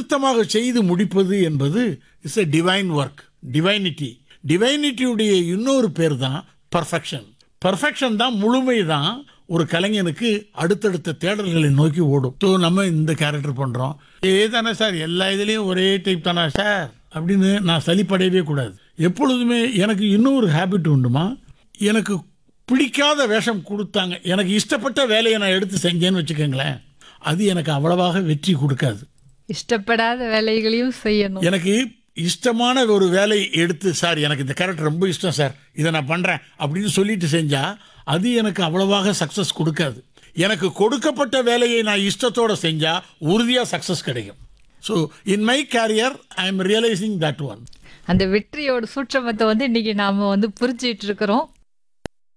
திருத்தமாக செய்து முடிப்பது என்பது is a divine work divinity டிவைனிட்டியுடைய இன்னொரு பேர் தான் பர்ஃபெக்ஷன் பர்ஃபெக்ஷன் தான் முழுமை தான் ஒரு கலைஞனுக்கு அடுத்தடுத்த தேடல்களை நோக்கி ஓடும் ஸோ நம்ம இந்த கேரக்டர் பண்ணுறோம் ஏ தானே சார் எல்லா இதுலேயும் ஒரே டைப் தானே சார் அப்படின்னு நான் சலிப்படையவே கூடாது எப்பொழுதுமே எனக்கு இன்னொரு ஹேபிட் உண்டுமா எனக்கு பிடிக்காத வேஷம் கொடுத்தாங்க எனக்கு இஷ்டப்பட்ட வேலையை நான் எடுத்து செஞ்சேன்னு வச்சுக்கோங்களேன் அது எனக்கு அவ்வளவாக வெற்றி கொடுக்காது இஷ்டப்படாத வேலைகளையும் செய்யணும் எனக்கு இஷ்டமான ஒரு வேலையை எடுத்து சார் எனக்கு இந்த கேரக்டர் ரொம்ப இஷ்டம் சார் இதை நான் பண்ணுறேன் அப்படின்னு சொல்லிட்டு செஞ்சால் அது எனக்கு அவ்வளவாக சக்ஸஸ் கொடுக்காது எனக்கு கொடுக்கப்பட்ட வேலையை நான் இஷ்டத்தோட செஞ்சால் உறுதியாக சக்ஸஸ் கிடைக்கும் so in my career I am realising that one அந்த வெற்றியோட சூட்சமத்தை வந்து இன்னைக்கு நாம வந்து புரிஞ்சிட்டு இருக்கிறோம்